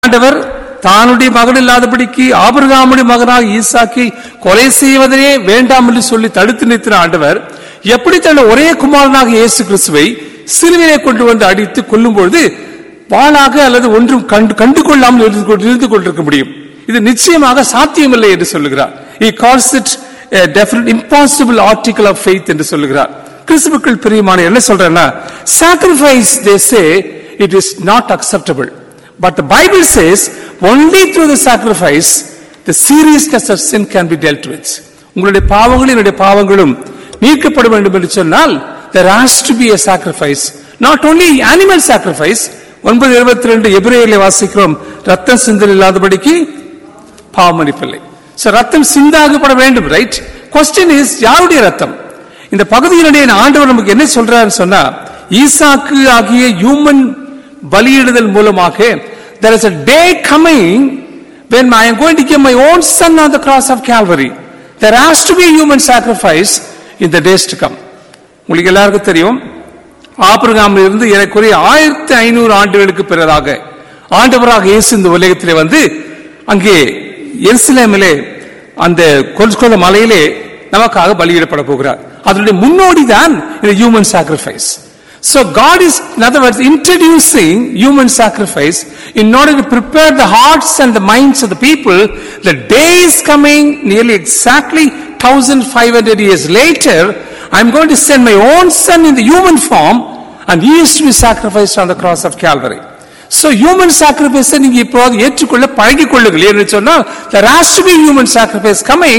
ஆண்டவர் தானுடைய மகன் இல்லாதபடிக்கு ஆபிரகாமுடைய மகனாக ஈசாக்கை கொலை செய்வதையே வேண்டாம் என்று சொல்லி தடுத்து நிறுத்தின ஆண்டவர் எப்படி தன்னுடைய ஒரே குமாரனாக இயேசு கிறிஸ்துவை சிலுவையை கொண்டு வந்து அடித்து கொல்லும் பொழுது வாளாக அல்லது ஒன்றும் கண்டு கண்டு கொள்ளாமல் இருந்து கொண்டு- இருந்து கொண்டிருக்க முடியும் இது நிச்சயமாக சாத்தியமில்லை என்று சொல்லுகிறார் he calls it a definite impossible article of faith என்று சொல்லுகிறார் கிறிஸ்துவுக்குள் பிரியமான என்ன சொல்றேன்னா sacrifice they say it is not acceptable but the bible says only through the sacrifice the seriousness of sin can be dealt with உங்களுடைய பாவங்களும் என்னுடைய பாவங்களும் நீக்கப்பட வேண்டும் என்று சொன்னால் there has to be a sacrifice not only animal sacrifice ஒன்பது இருபத்தி ரெண்டு எபிரேயர்ல வாசிக்கிறோம் ரத்தம் சிந்தல் இல்லாதபடிக்கு பாவமளிப்பில்லை சோ ரத்தம் சிந்தாகப்பட வேண்டும் ரைட் கொஸ்டின் இஸ் யாருடைய ரத்தம் இந்த பகுதியினுடைய ஆண்டவர் நமக்கு என்ன சொல்றாருன்னு சொன்னா ஈசாக்கு ஆகிய ஹியூமன் பலியிடுதல் மூலமாக there is a day coming when I am going to give my own son on the cross of Calvary. There has to be a human sacrifice in the days to come. உங்களுக்கு எல்லாருக்கும் தெரியும் ஆபிரகாமில் இருந்து எனக்குரிய ஆயிரத்தி ஐநூறு ஆண்டுகளுக்கு பிறதாக ஆண்டவராக இயேசு இந்த உலகத்திலே வந்து அங்கே எருசலேமிலே அந்த கொல்கொல மலையிலே நமக்காக பலியிடப்பட போகிறார் அதனுடைய முன்னோடி தான் இந்த human sacrifice So God is, in other words, introducing human sacrifice in order to prepare the hearts and the minds of the people. The day is coming nearly exactly 1500 years later. I'm going to send my own son in the human form and he is to be sacrificed on the cross of Calvary. So human sacrifice நீங்க இப்போது ஏற்றுக்கொள்ள பழகிக் கொள்ளுங்கள் என்று சொன்னால் there has to be human sacrifice coming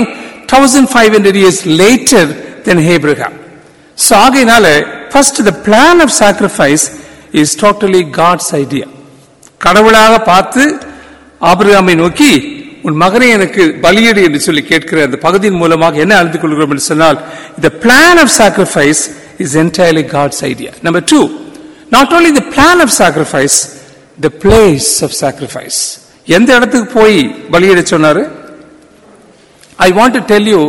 1500 years later than Abraham. So ஆகையினால first the plan of sacrifice is totally God's idea. கடவுளாக பார்த்து ஆபிரகாமை நோக்கி உன் மகனை எனக்கு பலியிடு என்று சொல்லி கேட்கிற அந்த பகுதியின் மூலமாக என்ன அறிந்து கொள்கிறோம் என்று சொன்னால் the plan of sacrifice is entirely God's idea. Number two, not only the plan of sacrifice, the place of sacrifice. எந்த இடத்துக்கு போய் பலியிட சொன்னாரு I want to tell you,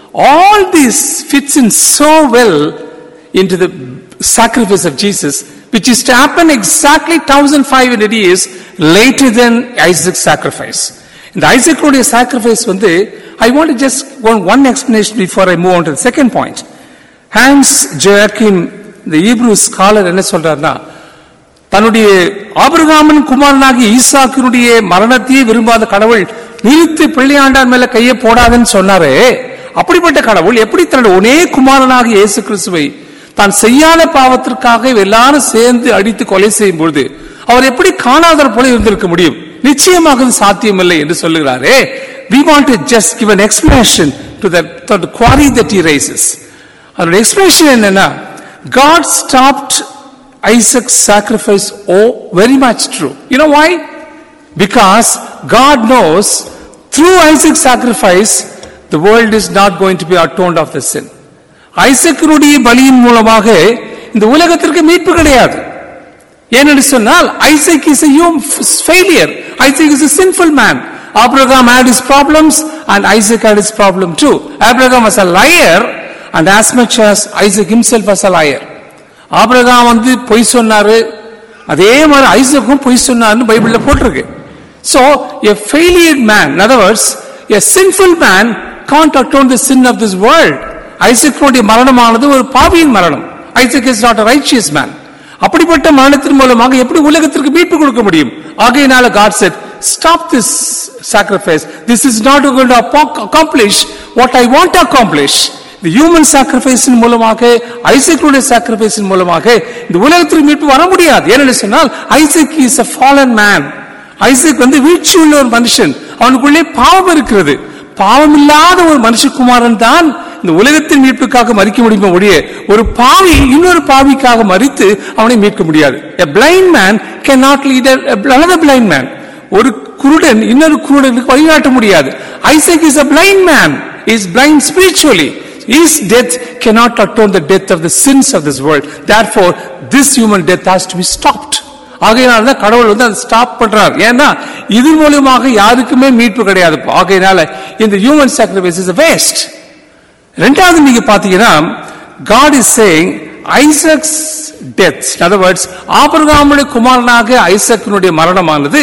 all this fits in so well into the sacrifice of Jesus, which is to happen exactly 1500 years later than Isaac's sacrifice. இந்த ஐசக்குடைய sacrifice வந்து I want to just one, one explanation before I move on to the second point. Hans Joachim, the Hebrew scholar என்ன சொல்றாருன்னா தன்னுடைய ஆபிரகாமின் குமாரனாகிய ஈசாக்கினுடைய மரணத்தையே விரும்பாத கடவுள் நிறுத்தி பிள்ளையாண்டான் மேல கையை போடாதுன்னு சொன்னாரே அப்படிப்பட்ட கடவுள் எப்படி தன்னுடைய ஒரே குமாரனாகிய இயேசு கிறிஸ்துவை தான் செய்யாத பாவத்திற்காக எல்லாரும் சேர்ந்து அடித்து கொலை செய்யும் பொழுது அவர் எப்படி காணாதவர் போல இருந்திருக்க முடியும் நிச்சயமாக இது சாத்தியமில்லை என்று சொல்லுகிறாரே we want to just give an explanation to the, to the quarry that he raises அதோட explanation என்னன்னா God stopped Isaac's sacrifice, oh, very much true. You know why? Because God knows through Isaac's sacrifice, the world is not going to be atoned of the sin. ஐசக்கினுடைய பலியின் மூலமாக இந்த உலகத்திற்கு மீட்பு கிடையாது ஏனென்று சொன்னால் Isaac is failure Isaac is a sinful man Abraham had his problems and Isaac had his problem too. Abraham was a liar and as much as Isaac himself was a liar. Abraham வந்து பொய் சொன்னாரு அதே மாதிரி ஐசக்கும் பொய் சொன்னார்னு பைபிள்ல போட்டிருக்கு so a failure man in other words a sinful man can't atone the sin of this world ஐசக்கினுடைய மரணமானது ஒரு பாவியின் மரணம் Isaac is not a righteous man அப்படிப்பட்ட மரணத்தின் மூலமாக எப்படி உலகத்திற்கு மீட்பு கொடுக்க முடியும் ஆகையினால God said stop this sacrifice this is not going to apo- accomplish what I want to accomplish இந்த ஹியூமன் சாக்ரிஃபைஸின் மூலமாக ஐசக்குடைய சாக்ரிஃபைஸின் மூலமாக இந்த உலகத்திற்கு மீட்பு வர முடியாது ஏன்னு சொன்னால் Isaac is a fallen man ஐசக் வந்து வீழ்ச்சி உள்ள ஒரு மனுஷன் அவனுக்குள்ளே பாவம் இருக்கிறது பாவம் இல்லாத ஒரு மனுஷகுமாரன் தான் இந்த உலகத்தின் மீட்புக்காக மறிக்க முடியுமே ஒழிய ஒரு பாவி இன்னொரு பாவிக்காக மறித்து அவனை மீட்க முடியாது a blind man cannot lead a- another blind man ஒரு குருடன் இன்னொரு குருடனுக்கு வழிகாட்ட முடியாது Isaac is a blind man is blind spiritually his death cannot atone the death of the sins of this world therefore this human death has to be stopped ஆகையினால தான் கடவுள் வந்து அதை ஸ்டாப் பண்றார் ஏன்னா இது மூலியமாக யாருக்குமே மீட்பு கிடையாது ஆகையினால இந்த ஹியூமன் சாக்ரிஃபைஸ் இஸ் வேஸ்ட் ரெண்டாவது நீங்க பாத்தீங்கன்னா God is saying Isaac's death other words ஆபிரகாமுடைய குமாரனாக ஐசக்கினுடைய மரணமானது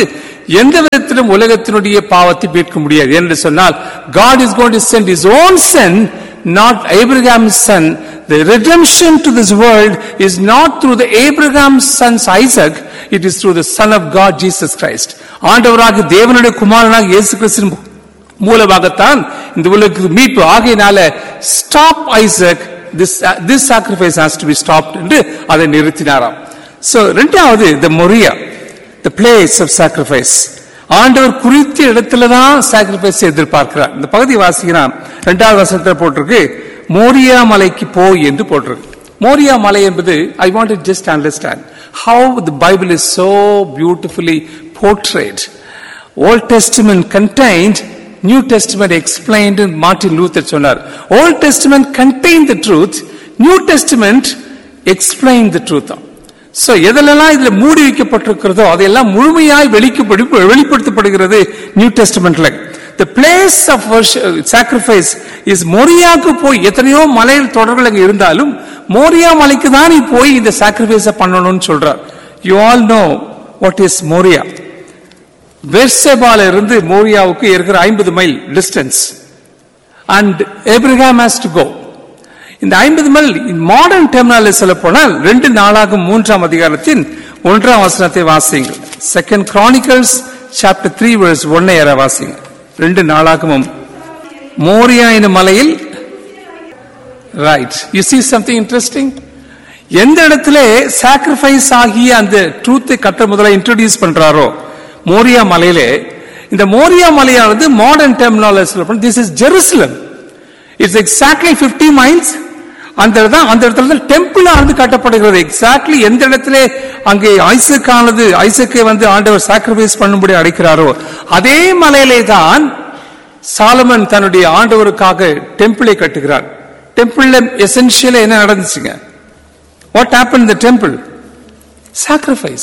எந்த விதத்திலும் உலகத்தினுடைய பாவத்தை மீட்க முடியாது என்று சொன்னால் God is going to send his own son not Abraham's son the redemption to this world is not through the Abraham's son's Isaac it is through the son of God Jesus Christ ஆண்டவராக தேவனுடைய குமாரனாக இயேசு கிறிஸ்து மூலமாகத்தான் இந்த உலகத்துக்கு மீட்பு ஆகையினால stop Isaac this this sacrifice has to be stopped என்று அதை நிறுத்தினாராம் சோ ரெண்டாவது the Moriah the place of sacrifice ஆண்டவர் குறித்த இடத்துல தான் சாக்ரிஃபைஸ் எதிர்பார்க்கிறார் இந்த பகுதி வாசிக்கிறான் ரெண்டாவது வசனத்தில் போட்டிருக்கு மோரியா மலைக்கு போய் என்று போட்டிருக்கு மோரியா மலை என்பது I want just understand how the Bible is so beautifully portrayed Old Testament contained New Testament explained Martin Luther சொன்னார் Old Testament contain the truth New Testament explain the truth so எதிலெல்லாம் இதுல மூடி வைக்கப்பட்டிருக்கிறதோ அதையெல்லாம் முழுமையாய் வெளிக்கப்படி வெளிப்படுத்தப்படுகிறது நியூ டெஸ்டிமெண்ட்ல the place of sacrifice is மோரியாவுக்கு போய் எத்தனையோ மலையில் தொடர்கள் அங்க இருந்தாலும் மோரியா மலைக்கு தான் நீ போய் இந்த சாக்ரிஃபைஸ பண்ணணும்னு சொல்றார் you all know what is Moriah பெர்செபால இருந்து மோரியாவுக்கு இருக்கிற ஐம்பது mile distance and Abraham has to go இந்த ஐம்பது மைல் மாடர்ன் டெர்மினால சொல்ல போனால் ரெண்டு நாளாகும் மூன்றாம் அதிகாரத்தின் ஒன்றாம் வசனத்தை வாசிங்க second Chronicles chapter three verse ஒன்னை ஏற வாசிங்க ரெண்டு நாளாகவும் மோரியா எனும் மலையில் right you see something interesting எந்த இடத்துல சாக்ரிஃபைஸ் ஆகிய அந்த ட்ரூத்தை கட்ட முதல்ல இன்ட்ரோடியூஸ் பண்றாரோ மோரியா மலையிலே இந்த மோரியா மலையானது modern terminology this is Jerusalem it's exactly 50 miles அந்த இடம் அந்த இடத்துல டெம்பிள் ஆனது கட்டப்படுகிறது எக்ஸாக்ட்லி எந்த இடத்துல அங்கே ஐசக்கானது ஐசக்கை வந்து ஆண்டவர் சாக்ரிஃபைஸ் பண்ணும்படி அழைக்கிறாரோ அதே மலையிலே தான் சாலமன் தன்னுடைய ஆண்டவருக்காக டெம்பிளை கட்டுகிறார் டெம்பிள்ல எசென்ஷியலா என்ன நடந்துச்சுங்க what happen the temple sacrifice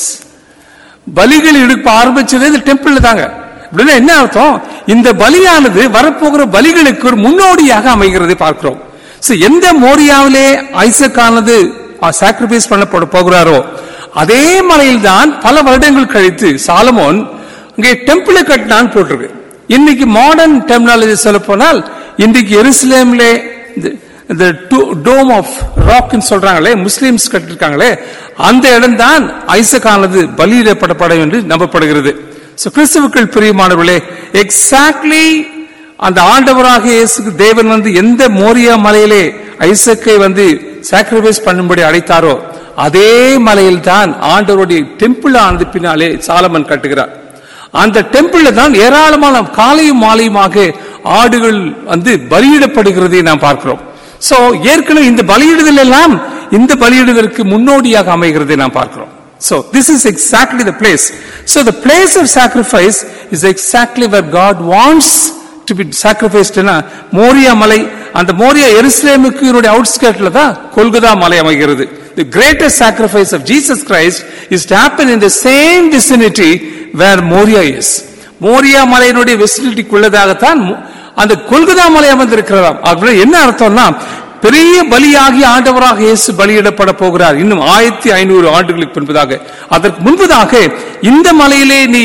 பலிகள் எடுக்க ஆரம்பிச்சது இந்த டெம்பிள் தாங்க அப்படின்னா என்ன அர்த்தம் இந்த பலியானது வரப்போகிற பலிகளுக்கு ஒரு முன்னோடியாக அமைகிறதை பார்க்கிறோம் So, எந்த மோரியாவிலே ஐசக்கானது சாக்ரிஃபைஸ் பண்ணப்பட போகிறாரோ அதே மலையில் தான் பல வருடங்கள் கழித்து சாலமோன் அங்கே டெம்பிளை கட்டினான்னு போட்டிருக்கு இன்னைக்கு மாடர்ன் டெர்மினாலஜி சொல்ல போனால் இன்றைக்கு எருசலேம்லே இந்த டோம் ஆஃப் ராக்னு சொல்றாங்களே முஸ்லிம்ஸ் கட்டிருக்காங்களே அந்த இடம் தான் ஐசக்கானது பலியிடப்படப்படும் என்று நம்பப்படுகிறது So, கிறிஸ்துவுக்கள் பிரியமானவர்களே எக்ஸாக்ட்லி அந்த ஆண்டவராக இயேசு தேவன் வந்து எந்த மோரியா மலையிலே ஐசக்கை வந்து சாக்ரிஃபைஸ் பண்ணும்படி அழைத்தாரோ அதே மலையில் தான் ஆண்டவருடைய டெம்பிள் ஆனது பின்னாலே சாலமன் கட்டுகிறார் அந்த டெம்பிள்ல தான் ஏராளமான காலையும் மாலையுமாக ஆடுகள் வந்து பலியிடப்படுகிறதை நாம் பார்க்கிறோம் சோ ஏற்கனவே இந்த பலியிடுதல் எல்லாம் இந்த பலியிடுதலுக்கு முன்னோடியாக அமைகிறதை நாம் பார்க்கிறோம் So this is exactly the place. So the place of sacrifice is exactly where God wants to be sacrificed னா மோரியா மலை அந்த மோரியா எருசலேமுக்கு இதனுடைய அவுட்ஸ்கர்ட்ல தான் கொல்கதா மலை அமைகிறது the greatest sacrifice of Jesus Christ is to happen in the same vicinity where Moriah is Moriah மலையினுடைய விசினிட்டிக்குள்ளதாகத்தான் அந்த கொல்கதா மலை அமர்ந்திருக்கிறதாம் அப்படின்னா என்ன அர்த்தம்னா பெரிய பலியாகி ஆண்டவராக இயேசு பலியிடப்பட போகிறார் இன்னும் ஆயிரத்தி ஐநூறு ஆண்டுகளுக்கு பின்பதாக அதற்கு முன்பதாக இந்த மலையிலே நீ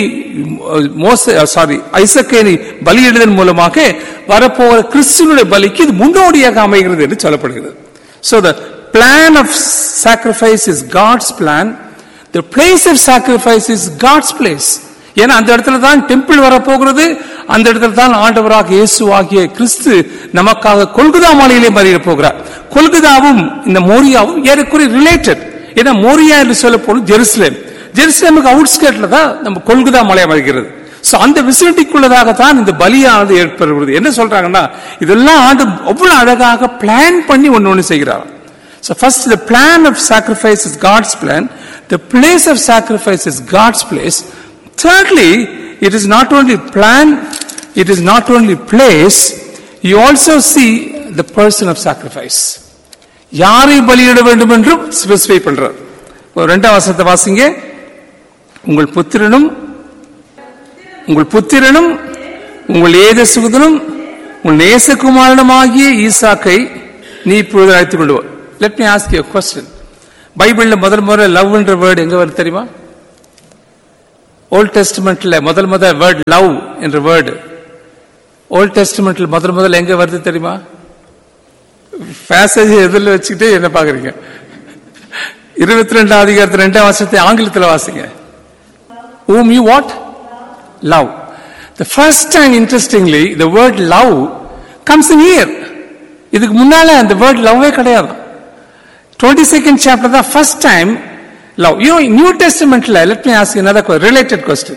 மோச சாரி ஐசக்கை நீ பலியிடுதல் மூலமாக வரப்போகிற கிறிஸ்துவனுடைய பலிக்கு இது முன்னோடியாக அமைகிறது என்று சொல்லப்படுகிறது So the plan of sacrifice is God's plan. The place of sacrifice is God's place. ஏன்னா அந்த இடத்துல தான் டெம்பிள் வரப்போகிறது அந்த இடத்துல தான் ஆண்டவராக இயேசு ஆகிய கிறிஸ்து நமக்காக கொல்குதா மாலையிலே மறிய போகிறார் கொல்குதாவும் இந்த மோரியாவும் ஏறக்குறைய ரிலேட்டட் ஏன்னா மோரியா என்று சொல்ல போது ஜெருசலேம் ஜெருசலேமுக்கு அவுட்ஸ்கேட்ல தான் நம்ம கொல்குதா மலை அமைகிறது சோ அந்த விசிலிட்டிக்குள்ளதாக தான் இந்த பலியானது ஏற்படுகிறது என்ன சொல்றாங்கன்னா இதெல்லாம் ஆண்டு அவ்வளவு அழகாக பிளான் பண்ணி ஒன்னு ஒண்ணு செய்கிறார் So first the plan of sacrifice is God's plan. The place of sacrifice is God's place. Thirdly, it is not only plan, it is not only place, you also see the person of sacrifice. யாரை பலியிட வேண்டும் என்றும் specify பண்றார் ஒரு ரெண்டாம் வசனத்தை வாசிங்க உங்கள் புத்திரனும் உங்கள் புத்திரனும் உங்கள் ஏத சுகுதனும் உங்கள் நேசகுமாரனும் ஆகிய ஈசாக்கை நீ இப்பொழுது அழைத்துக் கொண்டு வா let me ask you question பைபிள்ல முதல் முறை லவ் என்ற வேர்டு எங்க வருது தெரியுமா ஓல்ட் டெஸ்ட்மெண்ட்ல முதல் முதல் வேர்ட் லவ் என்ற வேர்டு ஓல்ட் டெஸ்ட்மெண்ட்ல முதல் முதல்ல எங்க வருது தெரியுமா பேசேஜ் எதிரில் வச்சுக்கிட்டு என்ன பாக்குறீங்க இருபத்தி ரெண்டாம் அதிகாரத்து ரெண்டாம் வருஷத்தை ஆங்கிலத்தில் வாசிங்க whom you what love the first time interestingly the word love comes in here இதுக்கு முன்னால அந்த வேர்ட் லவ்வே கிடையாது டுவெண்ட்டி செகண்ட் சாப்டர் தான் first time love you new டெஸ்டிமெண்ட்ல let me ask another related question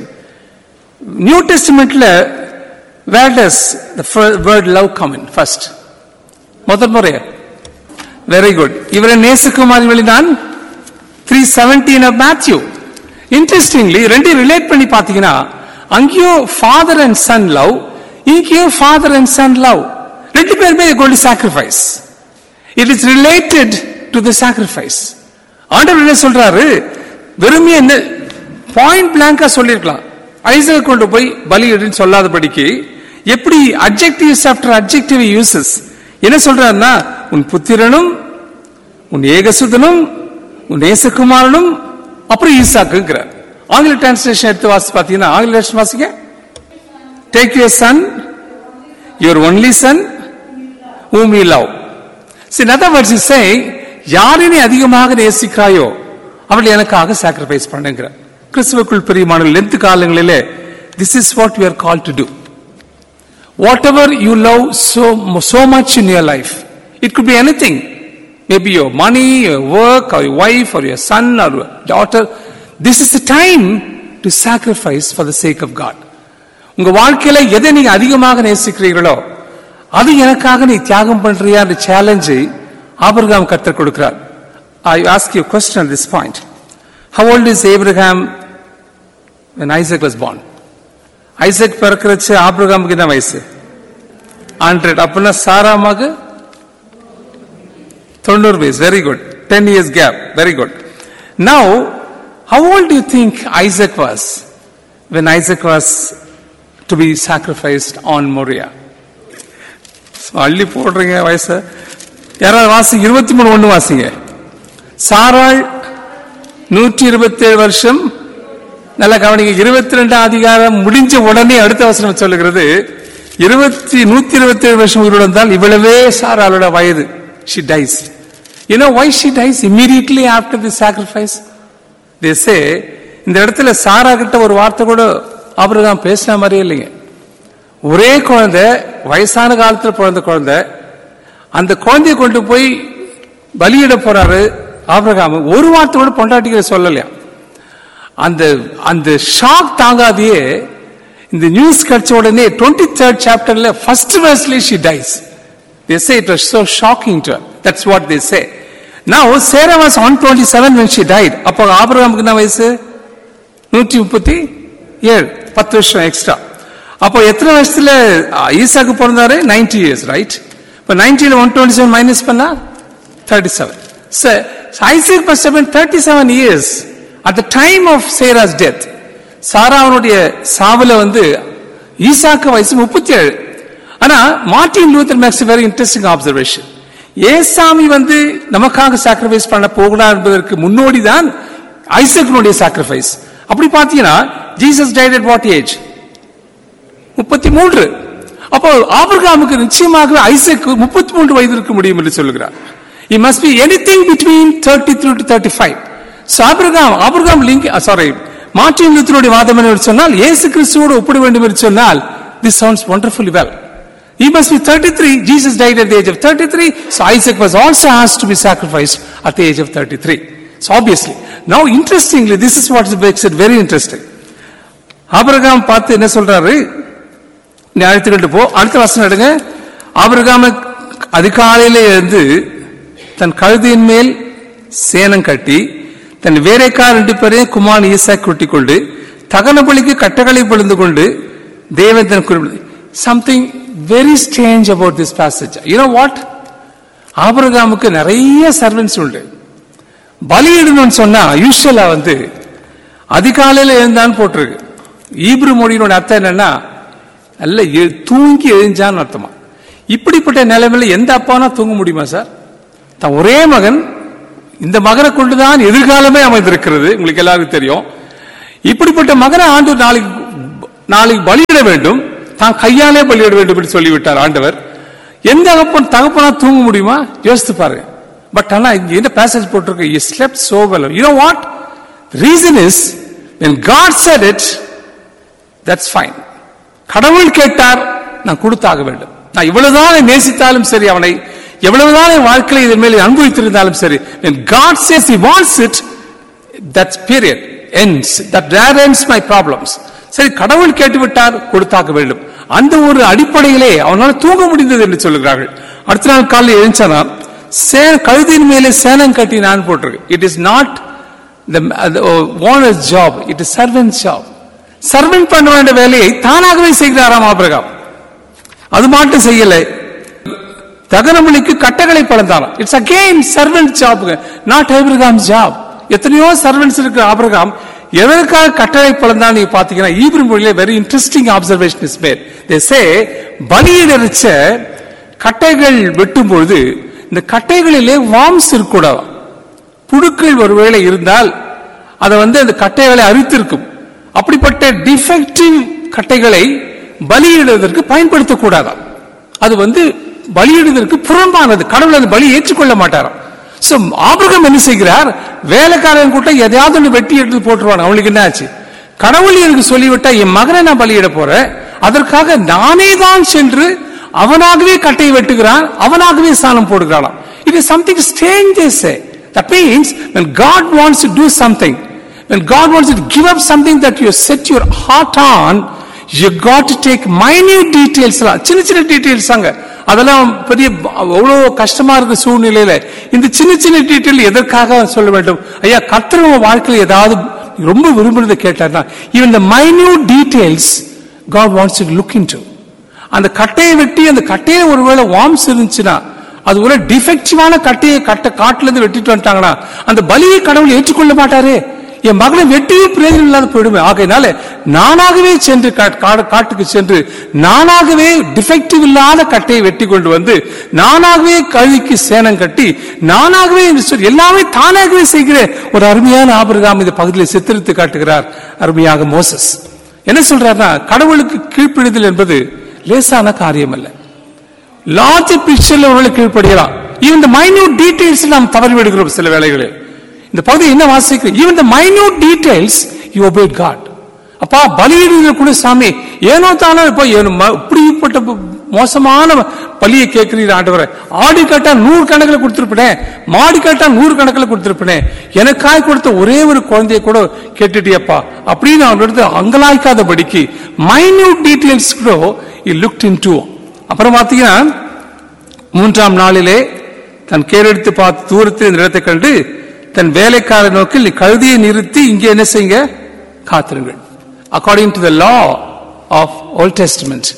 new டெஸ்டிமெண்ட்ல where does the word love come in first முதல் முறையா வெரி குட் இவரை நேசகுமாரி வழிதான் three seventeen of Matthew interestingly ரெண்டு ரிலேட் பண்ணி பாத்தீங்கன்னா அங்கேயும் ஃபாதர் அண்ட் சன் லவ் இங்கேயும் ஃபாதர் அண்ட் சன் லவ் ரெண்டு பேருமே called sacrifice it is related to the sacrifice ஆண்டவர் என்ன சொல்றாரு வெறுமே என்ன பாயிண்ட் பிளாங்கா சொல்லியிருக்கலாம் ஐசக் கொண்டு போய் பலியிடுன்னு சொல்லாதபடிக்கு எப்படி அப்ஜெக்டிவ்ஸ் ஆஃப்டர் அப்ஜெக்டிவ் யூசஸ் என்ன சொல்றாருன்னா உன் புத்திரனும் உன் ஏகசுதனும் உன் நேசகுமாரனும் அப்புறம் ஈசாக்குங்கிறார் ஆங்கில டிரான்ஸ்லேஷன் எடுத்து வாசி பார்த்தீங்கன்னா ஆங்கில டிரான்ஸ்லேஷன் வாசிக்க take your son your only son whom you love see in other words he say யாரை நீ அதிகமாக நேசிக்கிறாயோ அவள் எனக்காக சாக்ரிஃபைஸ் பண்ணுங்கிற கிறிஸ்துவுக்குள் பிரியமான லென்த் காலங்களிலே this is what we are called to do whatever you love so so much in your life it could be anything maybe your money your work or your wife or your son or your daughter this is a time to sacrifice for the sake of god உங்க வாழ்க்கையில எதை நீங்க அதிகமாக நேசிக்கிறீர்களோ அது எனக்காக நீ தியாகம் பண்றியா என்ற சேலஞ்சை ஆபிரகாம் கற்றுக் கொடுக்கிறார் I ask you question at this point how old is Abraham when Isaac was born Isaac பிறக்கிறச்சு ஆபிரகாமுக்கு என்ன வயசு ஹண்ட்ரட் அப்படின்னா சாராமாக்கு தொண்ணூறு வயசு very good ten years gap very good now how old you think Isaac was when Isaac was to be sacrificed on Moriah அள்ளி போடுறீங்க வயசு யாராவது வாசிங்க இருபத்தி மூணு ஒண்ணு வாசிங்க சாராள் நூற்றி இருபத்தி ஏழு வருஷம் நல்லா கவனிங்க இருபத்தி ரெண்டாம் அதிகாரம் முடிஞ்ச உடனே அடுத்த வசனம் சொல்லுகிறது இருபத்தி நூத்தி இருபத்தி ஏழு வருஷம் உயிரோடு இருந்தால் இவ்வளவே சாராளோட வயது she dies you know why she dies immediately after the sacrifice தேசே இந்த இடத்துல சாரா கிட்ட ஒரு வார்த்தை கூட ஆபிரகாம் பேசின மாதிரியே இல்லைங்க ஒரே குழந்தை வயசான காலத்துல பிறந்த குழந்தை அந்த குழந்தைய கொண்டு போய் பலியிட போறாரு ஆபிரகாம் ஒரு வார்த்தை கூட பொண்டாட்டிக்கிற சொல்லலையா அந்த அந்த ஷாக் தாங்காதையே இந்த நியூஸ் கிடைச்ச உடனே டுவெண்ட்டி தேர்ட் சாப்டர்ல ஃபர்ஸ்ட் வேர்ஸ்ல she dies they say it was so shocking to her that's what they say now sarah was 127 when she died அப்போ ஆபிரகாமுக்கு என்ன வயசு நூற்றி முப்பத்தி ஏழு பத்து வருஷம் எக்ஸ்ட்ரா அப்போ எத்தனை வருஷத்துல ஈசாக்கு பிறந்தாரு நைன்டி இயர்ஸ் ரைட் இப்போ நைன்டில ஒன் டுவெண்ட்டி செவன் மைனஸ் பண்ணா thirty seven Isaac must have been 37 years at the time of Sarah's death சாராவனுடைய சாவுல வந்து ஈசாக்கு வயசு முப்பத்தி ஏழு ஆனா Martin Luther makes very interesting observation ஏசாமி வந்து நமக்காக சாக்ரிஃபைஸ் பண்ண போகலாம் என்பதற்கு முன்னோடி தான் ஐசக்னுடைய சாக்ரிஃபைஸ் அப்படி பாத்தீங்கன்னா Jesus died at what age முப்பத்தி மூன்று அப்போ ஆபிரகாமுக்கு நிச்சயமாக ஐசக் முப்பத்தி மூன்று வயது இருக்க முடியும் என்று சொல்லுகிறார் he must be anything between thirty three to thirty five ஆபிரகாம் ஆபிரகாம் லிங்க் சாரி மார்டின் லூத்தருடைய வாதம் என்று சொன்னால் இயேசு கிறிஸ்துவோடு ஒப்பிட வேண்டும் என்று சொன்னால் this sounds wonderfully well He must be 33. Jesus died at the age of 33. So Isaac was also asked to be sacrificed at the age of 33. So obviously. Now interestingly, this is what makes it very interesting. ஆபிரகாம் பார்த்து என்ன சொல்றாரு நீ அழைத்துக்கிட்டு போ அடுத்த வசனம் எடுங்க ஆபிரகாம அதிகாலையிலே இருந்து தன் கழுதியின் மேல் சேனம் கட்டி தன் வேலைக்கார் ரெண்டு பேரையும் குமார் ஈசா கூட்டிக் கொண்டு தகன பலிக்கு கட்டகளை பொழுந்து கொண்டு தேவன் தன் குறிப்பிட something very strange about this passage you know what ஆபிரகாமுக்கு நிறைய சர்வன்ஸ் உண்டு பலியிடணும்னு சொன்னா யூஸ்வலா வந்து அதிகாலையில எழுந்தான்னு போட்டிருக்கு ஈப்ரு மொழியினோட அர்த்தம் என்னன்னா நல்ல எ- தூங்கி எழுந்தான்னு அர்த்தமா இப்படிப்பட்ட நிலைமையில எந்த அப்பானா தூங்க முடியுமா சார் தான் ஒரே மகன் இந்த மகனை கொண்டுதான் எதிர்காலமே அமைந்திருக்கிறது உங்களுக்கு எல்லாருக்கும் தெரியும் இப்படிப்பட்ட மகனை ஆண்டு நாளைக்கு நாளைக்கு பலியிட வேண்டும் தான் கையாலே பலியிட வேண்டும் என்று சொல்லிவிட்டார் ஆண்டவர் எந்த தகப்பன் தகப்பனா தூங்க முடியுமா யோசித்து பாருங்க பட் ஆனா இங்க என்ன பேசேஜ் போட்டிருக்கு you slept so well you know what reason is when god said it that's fine கடவுள் கேட்டார் நான் கொடுத்தாக வேண்டும் நான் இவ்வளவுதான் நேசித்தாலும் சரி அவனை எவ்வளவுதான் என் வாழ்க்கையில் இதன் மேலே அனுபவித்திருந்தாலும் சரி when god says he wants it that period ends that there ends my problems சரி கடவுள் கேட்டுவிட்டார் கொடுத்தாக வேண்டும் அந்த ஒரு அடிப்படையிலே அவனால் தூங்க முடிந்தது என்று சொல்லுகிறார்கள் அடுத்த நாள் காலையில் எழுந்தானா சே கழுதியின் மேலே சேனம் கட்டி நான் போட்டிருக்கு it is not the owner's job it is servant job servant பண்ண வேண்டிய வேலையை தானாகவே செய்கிறாராம் ஆபிரகாம் அது மட்டும் செய்யலை தகனமணிக்கு கட்டளை பழந்தாராம் it's again servant job not Abraham job எத்தனையோ சர்வன்ட்ஸ் இருக்கு ஆபிரகாம் எதற்காக கட்டளை பழந்தான் நீங்க பாத்தீங்கன்னா ஈபிரி மொழியில very interesting observation is made they say பலியிடரிச்ச கட்டைகள் வெட்டும் பொழுது இந்த கட்டைகளிலே வாம்ஸ் இருக்கக்கூடாது புழுக்கள் ஒருவேளை இருந்தால் அதை வந்து அந்த கட்டைகளை அரித்திருக்கும் அப்படிப்பட்ட டிஃபெக்டிவ் கட்டைகளை பலியிடுவதற்கு பயன்படுத்தக்கூடாதாம் அது வந்து பலியிடுவதற்கு புறம்பானது கடவுள் அந்த பலி ஏற்றுக்கொள்ள மாட்டாராம் சோ ஆபிரகம் என்ன செய்கிறார் வேலைக்காரன் கூட்டம் எதையாவது ஒன்று வெட்டி எடுத்து போட்டுருவான் அவனுக்கு என்ன ஆச்சு கடவுள் எனக்கு சொல்லிவிட்டா என் மகனை நான் பலியிட போறேன் அதற்காக நானே தான் சென்று அவனாகவே கட்டையை வெட்டுகிறான் அவனாகவே சாணம் போடுகிறான் it is something strange That means when God wants to do something, when God wants to give up something that you set your heart on, you got to take minute details எல்லாம் சின்ன சின்ன details அங்க அதெல்லாம் பெரிய அவ்வளவு கஷ்டமா இருக்க சூழ்நிலையில இந்த சின்ன சின்ன டீட்டெயில் எதற்காக சொல்ல வேண்டும் ஐயா கர்த்தர் உங்க வாழ்க்கையில் ஏதாவது ரொம்ப விரும்புறதை கேட்டார்னா even the minute details God wants to look into அந்த கட்டையை வெட்டி அந்த கட்டையில ஒருவேளை வார்ம்ஸ் இருந்துச்சுன்னா அது ஒரு டிஃபெக்டிவான கட்டையை கட்ட காட்டுல இருந்து வெட்டிட்டு வந்துட்டாங்கன்னா அந்த பலியை கடவுள் ஏற்றுக்கொள்ள மாட்டாரே என் மகளை வெட்டியும் பிரயோஜனம் இல்லாத போயிடுமே ஆகையினால நானாகவே சென்று கா- கா- காட்டுக்கு சென்று நானாகவே டிஃபெக்டிவ் இல்லாத கட்டையை வெட்டி கொண்டு வந்து நானாகவே கழுவிக்கு சேனம் கட்டி நானாகவே என்று சொல்லி எல்லாமே தானாகவே செய்கிற ஒரு அருமையான ஆபிரகாம் இந்த பகுதியில் சித்தரித்து காட்டுகிறார் அருமையாக மோசஸ் என்ன சொல்றாருன்னா கடவுளுக்கு கீழ்ப்பிடுதல் என்பது லேசான காரியம் அல்ல லார்ஜ் பிக்சர்ல ஒருவேளை கீழ்ப்படியலாம் ஈவன் இந்த மைன்யூட் டீடைல்ஸ் நாம் தவறி விடுகிறோம் சில வேளைகளில் இந்த பகுதி என்ன வாசிக்கிறோம் even the minute details you obeyed God அப்பா பலியிடுகிற கூட சாமி ஏனோ தானோ இப்போ ஏனோ ம- இப்படிப்பட்ட ப- மோசமான பலியை கேட்கிறீர் ஆண்டவரை ஆடி கேட்டா நூறு கணக்கில் கொடுத்திருப்பேன் மாடி கேட்டா நூறு கணக்கில் கொடுத்திருப்பேன் எனக்காய் கொடுத்த ஒரே ஒரு குழந்தைய கூட கேட்டுட்டியப்பா அப்படின்னு அவனிடத்து அங்கலாய்க்காதபடிக்கு மைன்யூட் டீடைல்ஸ் கூட லுக்ட் இன் அப்புறம் பாத்தீங்கன்னா மூன்றாம் நாளிலே தன் கேரெடுத்து பார்த்து தூரத்தில் இந்த இடத்தை கண்டு தன் வேலைக்கார நோக்கில் நீ கழுதியை நிறுத்தி இங்கே என்ன செய்யுங்க காத்திருங்கள் according to the law of old testament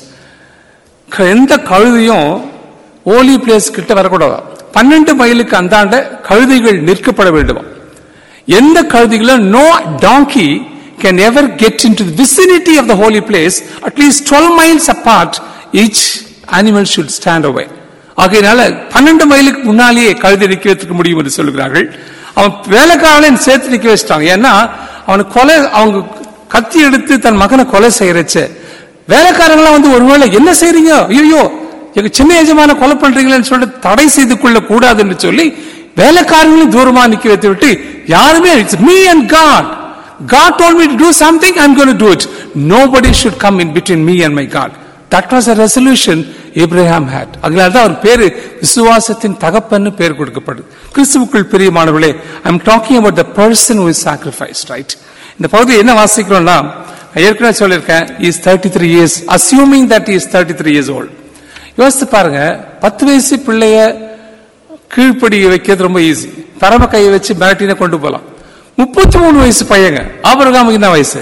எந்த கழுதையும் ஓலி பிளேஸ் கிட்ட வரக்கூடாது பன்னெண்டு மைலுக்கு அந்தாண்ட கழுதைகள் நிற்கப்பட வேண்டுமா எந்த கழுதிகளும் no donkey can ever get into vicinity of the holy place at least twelve miles apart each animal should stand away ஆகையினால பன்னெண்டு மைலுக்கு முன்னாலேயே கழுதை நிக்க வைக்க முடியும் என்று சொல்லுகிறார்கள் அவன் வேலைக்காரனை சேர்த்து நிக்க வச்சிட்டாங்க ஏன்னா அவன் கொலை அவங்க கத்தி எடுத்து தன் மகனை கொலை செய்யறச்ச வேலைக்காரங்களாம் வந்து ஒருவேளை என்ன செய்றீங்க ஐயோ எங்க சின்ன எஜமான கொலை பண்றீங்களேன்னு சொல்லிட்டு தடை செய்து கொள்ள கூடாது என்று சொல்லி வேலைக்காரங்களையும் தூரமா நிக்க வைத்து விட்டு யாருமே it's me and God God told me to do something, I'm going to do it. Nobody should come in between me and my God. That was a resolution Abraham had. அதனால தான் அவர் பேரு விசுவாசத்தின் தகப்பன்னு பேர் கொடுக்கப்படுது கிறிஸ்துவுக்குள் பிரியமானவர்களே I am talking about the person who is sacrificed right இந்த பகுதியை என்ன வாசிக்கிறோம்னா நான் ஏற்கனவே சொல்லியிருக்கேன் is thirty three years assuming that is thirty three years old யோசித்து பாருங்க பத்து வயசு பிள்ளைய கீழ்ப்படி வைக்கிறது ரொம்ப ஈஸி பரம கையை வச்சு மிரட்டின கொண்டு போலாம் முப்பத்தி மூணு வயசு பையங்க ஆபரகாமுக்கு என்ன வயசு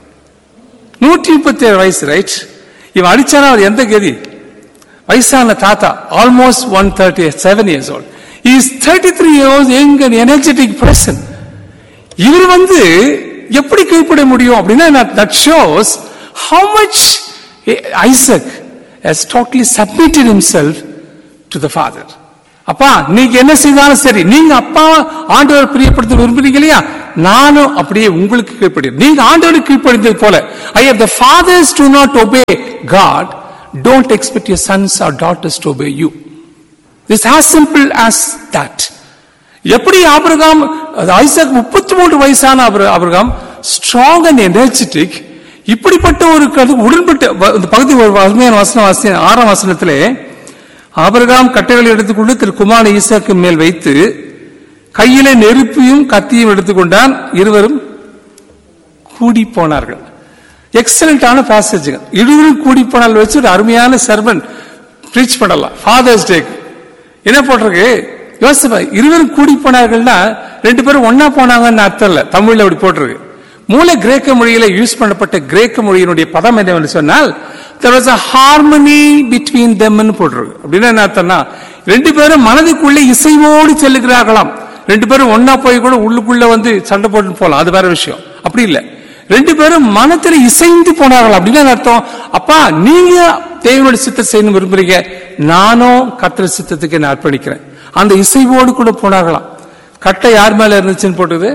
நூற்றி முப்பத்தி ஏழு வயசு ரைட் இவன் அடிச்சானா அவர் எந்த கதி வயசான தாத்தா almost one thirty seven years old is thirty three years எங்க எனர்ஜெட்டிக் பர்சன் இவர் வந்து எப்படி கீழ்ப்பட முடியும் அப்படின்னா that shows how much Isaac has totally submitted himself to the father அப்பா நீங்க என்ன செய்தாலும் சரி நீங்க அப்பா ஆண்டவர் பிரியப்படுத்த விரும்புறீங்க இல்லையா நானும் அப்படியே உங்களுக்கு கீழ்ப்படி நீங்க ஆண்டவருக்கு கீழ்ப்படிந்தது போல ஐயா the fathers do not obey God don't expect your sons or daughters to obey you this as simple as that எப்படி ஆபிரகாம் அது ஐசாக் முப்பத்தி மூன்று வயசான ஆபிர- ஆபிரகாம் ஸ்ட்ராங் அண்ட் எனர்ஜெட்டிக் இப்படிப்பட்ட ஒரு கரு- உடன்பட்டு வ- இந்த பகுதி ஒரு அருமையான வசனம் வாசி ஆறாம் வசனத்திலே ஆபிரகாம் கட்டைகளை எடுத்துக்கொண்டு திரு குமார ஈசாக்கு மேல் வைத்து கையிலே நெருப்பையும் கத்தியும் எடுத்துக்கொண்டான் இருவரும் கூடி போனார்கள் எக்ஸலண்டான பேசேஜ் இருவரும் கூடி போனால் வச்சு ஒரு அருமையான சர்வன் ப்ரீச் பண்ணலாம் ஃபாதர்ஸ் டேக்கு என்ன போட்டிருக்கு யோசிப்பா இருவரும் கூடி போனார்கள்னா ரெண்டு பேரும் ஒன்னா போனாங்கன்னு அர்த்தம் இல்ல தமிழ்ல அப்படி போட்டிருக்கு மூல கிரேக்க மொழியில யூஸ் பண்ணப்பட்ட கிரேக்க மொழியினுடைய பதம் என்னவென்று சொன்னால் there was a harmony between them ன்னு போட்டிருக்கு அப்படின்னா என்ன அர்த்தம்னா ரெண்டு பேரும் மனதுக்குள்ளே இசைவோடு செல்லுகிறார்களாம் ரெண்டு பேரும் ஒன்னா போய் கூட உள்ளுக்குள்ள வந்து சண்டை போட்டு போலாம் அது வேற விஷயம் அப்படி இல்ல ரெண்டு பேரும் மனத்துல இசைந்து போனார்கள் அப்படின்னு என்ன அர்த்தம் அப்பா நீங்க தேவனுடைய சித்தத்தை செய்யணும் விரும்புறீங்க நானும் கத்திர சித்தத்துக்கு நான் அர்ப்பணிக்கிறேன் அந்த இசைவோடு கூட போனார்களாம் கட்டை யார் மேல இருந்துச்சுன்னு போட்டது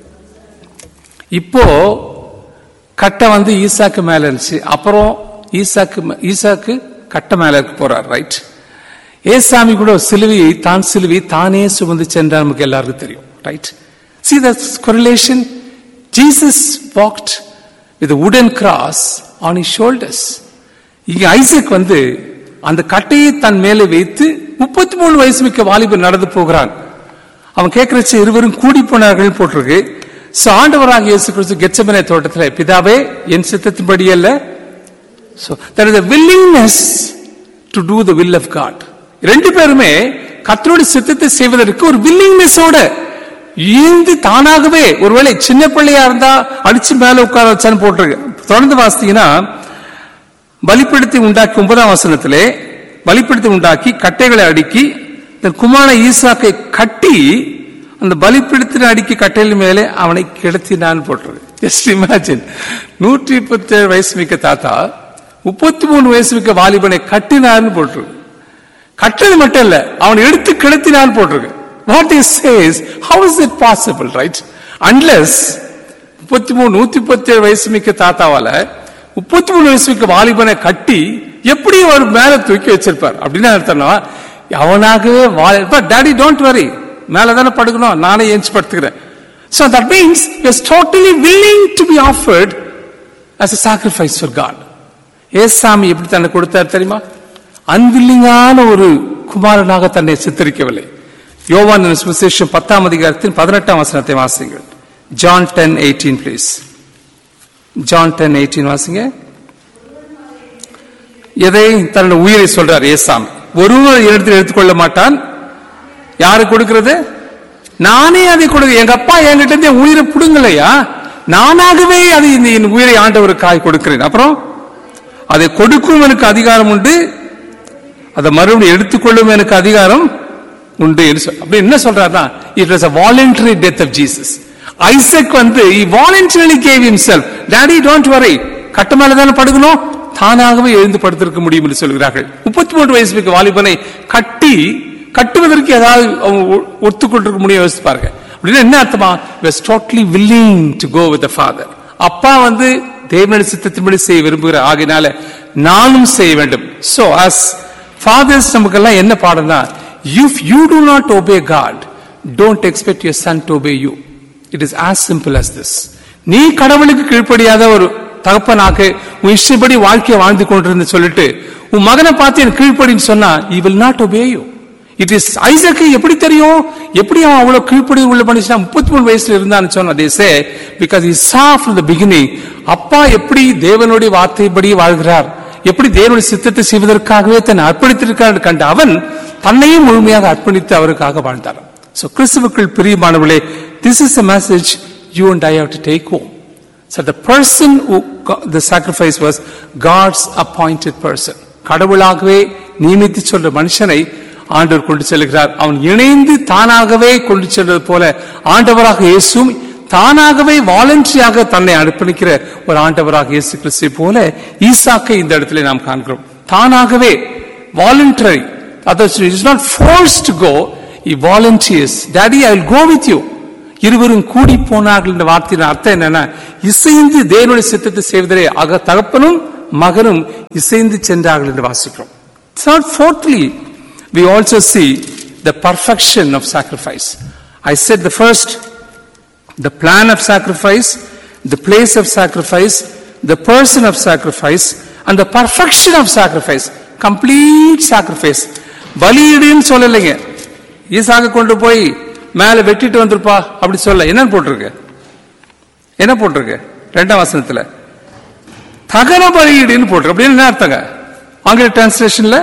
இப்போ கட்டை வந்து ஈசாக்கு மேல இருந்துச்சு அப்புறம் ஈசாக்கு மே- ஈசாக்கு கட்டை மேல இருக்க போறார் ரைட் ஏசாமி கூட சிலுவையை தான் சிலுவை தானே சுமந்து சென்றார் நமக்கு எல்லாருக்கும் தெரியும் right see the correlation jesus walked with a wooden cross on his shoulders இங்க ஐசக் வந்து அந்த கட்டையை தன் மேலே வைத்து முப்பத்தி மூணு வயசு மிக்க வாலிபர் நடந்து போகிறான் அவன் கேட்கிறச்சு இருவரும் கூடி போனார்கள் போட்டிருக்கு சோ ஆண்டவராக இயேசு கிறிஸ்து கெச்சமனே தோட்டத்தில் பிதாவே என் சித்தத்தின்படி அல்ல so there is a willingness to do the will of god ரெண்டு பேருமே கர்த்தருடைய சித்தத்தை செய்வதற்கு ஒரு வில்லிங்னஸோட ஈந்து தானாகவே ஒருவேளை சின்ன பிள்ளையா இருந்தா அடிச்சு மேல உட்கார வச்சான்னு போட்டிருக்கு தொடர்ந்து வாசித்தீங்கன்னா பலிப்படுத்தி உண்டாக்கி ஒன்பதாம் வசனத்திலே பலிப்படுத்தி உண்டாக்கி கட்டைகளை அடுக்கி தன் குமார ஈசாக்கை கட்டி அந்த பலிப்படுத்தின அடுக்கி கட்டையில் மேலே அவனை கிடத்தினான் போட்டிருக்கு ஜஸ்ட் இமேஜின் நூற்றி முப்பத்தி ஏழு வயசு மிக்க தாத்தா முப்பத்தி மூணு வயசு மிக்க வாலிபனை கட்டினான்னு போட்டிருக்கு கட்டது மட்டும் இல்ல அவன் எடுத்து கிடத்தினான் போட்டிருக்கு what is says how is it possible right unless முப்பத்தி மூணு நூத்தி முப்பத்தி ஏழு வயசு மிக்க தாத்தாவால முப்பத்தி மூணு வயசு மிக்க வாலிபனை கட்டி எப்படி அவர் மேல தூக்கி வச்சிருப்பார் அப்படின்னு அர்த்தம்னா அவனாகவே டாடி டோன்ட் வரி மேல தானே படுக்கணும் நானே ஏஞ்சி படுத்துக்கிறேன் So that means he was totally willing to be offered as a sacrifice for God. ஏசாமி எப்படி தன்னை கொடுத்தார் தெரியுமா அன்வில்லிங்கான ஒரு குமாரனாக தன்னை சித்தரிக்கவில்லை யோவான் சுவிசேஷம் பத்தாம் அதிகாரத்தின் பதினெட்டாம் வசனத்தை வாசிங்கள் John ten eighteen please John ten eighteen வாசிங்க எதை தன்னுடைய உயிரை சொல்றார் ஏசாமி ஒருவர் இடத்தில் எடுத்துக்கொள்ள மாட்டான் யாரு கொடுக்கிறது நானே அதை கொடுக்க எங்க அப்பா என்கிட்ட இருந்து என் உயிரை புடுங்கலையா நானாகவே அது இந்த என் உயிரை ஆண்டவருக்காய் கொடுக்கிறேன் அப்புறம் அதை கொடுக்கும் எனக்கு அதிகாரம் உண்டு அதை மறுபடியும் எடுத்துக்கொள்ளும் எனக்கு அதிகாரம் உண்டு என்று சொல் அப்படி என்ன சொல்றாருன்னா it was a voluntary death of Jesus Isaac வந்து he voluntarily gave himself daddy don't worry கட்ட மேல தானே படுக்கணும் தானாகவே எழுந்து படுத்திருக்க முடியும் என்று சொல்கிறார்கள் முப்பத்தி மூன்று வயசு மிக்க வாலிபனை கட்டி கட்டுவதற்கு ஏதாவது அவங்க ஒ- ஒத்துக்கொண்டிருக்க முடியும் யோசிச்சு பாருங்க அப்படின்னா என்ன அர்த்தமா was totally willing to go with the father அப்பா வந்து தேவனுடைய சித்தத்தின்படி செய்ய விரும்புகிற ஆகினால நானும் செய்ய வேண்டும் சோ as fathers நமக்கெல்லாம் என்ன பாடம்னா if you do not obey God don't expect your son to obey you it is as simple as this நீ கடவுளுக்கு கீழ்ப்படியாத ஒரு தகப்பனாக உன் இஷ்டப்படி வாழ்க்கையை வாழ்ந்து கொண்டிருந்து சொல்லிட்டு உன் மகனை பார்த்து என் கீழ்ப்படின்னு சொன்னா he will not obey you it is ஐசக்கு எப்படி தெரியும் எப்படி அவன் அவ்வளவு கீழ்ப்படி உள்ள மனுஷனா முப்பத்தி மூணு வயசுல இருந்தான்னு சொன்ன அதே say because is saw from the beginning அப்பா எப்படி தேவனுடைய வார்த்தைப்படி வாழ்கிறார் எப்படி தேவனுடைய சித்தத்தை செய்வதற்காகவே தன்னை அர்ப்பணித்திருக்கார் என்று கண்ட அவன் தன்னையும் முழுமையாக அர்ப்பணித்து அவருக்காக வாழ்ந்தார் சோ கிறிஸ்துவுக்குள் பிரியமானவர்களே this is a message you and I have to take home So the person who got the sacrifice was God's appointed person. கடவுளாகவே நியமித்து சொல்ற மனுஷனை ஆண்டவர் கொண்டு செல்கிறார் அவன் இணைந்து தானாகவே கொண்டு செல்வது போல ஆண்டவராக இயேசும் தானாகவே வாலண்டரியாக தன்னை அர்ப்பணிக்கிற ஒரு ஆண்டவராக இயேசு கிறிஸ்துவை போல ஈசாக்கை இந்த இடத்துல நாம் காண்கிறோம் தானாகவே voluntary others is not forced to go he volunteers daddy i will go with you இருவரும் கூடி போனார்கள் என்ற வார்த்தையின் அர்த்தம் என்னன்னா இசைந்து தேவனுடைய சித்தத்தை செய்வதிலே அக தகப்பனும் மகனும் இசைந்து சென்றார்கள் என்று வாசிக்கிறோம் Third, fourthly, we also see the perfection of sacrifice. I said the first, the plan of sacrifice, the place of sacrifice, the person of sacrifice, and the perfection of sacrifice. Complete sacrifice. பலியிடுன்னு சொல்லலைங்க ஈசாக கொண்டு போய் மேல வெட்டிட்டு வந்திருப்பா அப்படி சொல்ல என்னன்னு போட்டிருக்கு என்ன போட்டிருக்கு ரெண்டாம் வசனத்துல தகன பலியிடுன்னு போட்டிருக்கு அப்படின்னு என்ன அர்த்தங்க ஆங்கில டிரான்ஸ்லேஷன்ல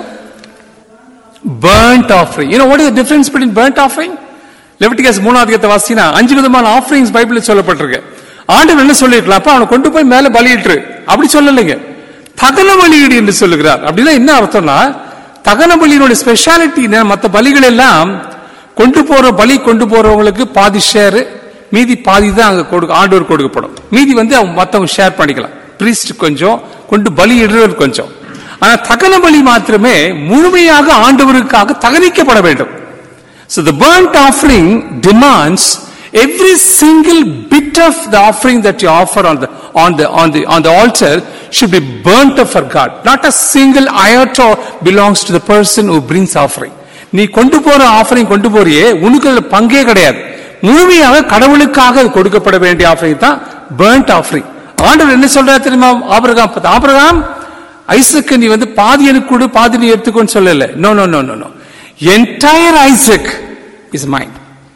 burnt offering you know what is the difference between burnt offering Leviticus மூணாவது அதிகத்தை வாசினா அஞ்சு விதமான ஆஃபரிங்ஸ் பைபிளில் சொல்லப்பட்டிருக்கு ஆண்டவர் என்ன சொல்லிருக்கலாம் அப்ப அவனை கொண்டு போய் மேல பலியிட்டு அப்படி சொல்லலைங்க தகன பலியிடு என்று சொல்லுகிறார் அப்படின்னா என்ன அர்த்தம்னா தகன பலியினுடைய ஸ்பெஷாலிட்டி மற்ற பலிகள் எல்லாம் கொண்டு போற பலி கொண்டு போறவங்களுக்கு பாதி ஷேர் மீதி பாதி தான் அங்க கொடுக்க ஆண்டவர் கொடுக்கப்படும் மீதி வந்து அவங்க மத்தவங்க ஷேர் பண்ணிக்கலாம் பிரீஸ்ட் கொஞ்சம் கொண்டு பலி இடுறவர் கொஞ்சம் ஆனா தகன பலி மாத்திரமே முழுமையாக ஆண்டவருக்காக தகனிக்கப்பட வேண்டும் So the burnt offering demands every single bit of the offering that you offer on the on the on the on the altar should be burnt up for God. Not a single iota belongs to the person who brings offering. நீ கொண்டு போற offering கொண்டு போறியே உனக்கு அதுல பங்கே கிடையாது முழுமையாக கடவுளுக்காக அது கொடுக்கப்பட வேண்டிய ஆஃபரிங் தான் burnt offering. ஆண்டவர் என்ன சொல்றாரு தெரியுமா ஆபிரகாம் ஆபிரகாம் ஐசக்கு நீ வந்து பாதி எனக்கு கொடு பாதி நீ எடுத்துக்கோன்னு சொல்லல no no no no no entire Isaac is mine.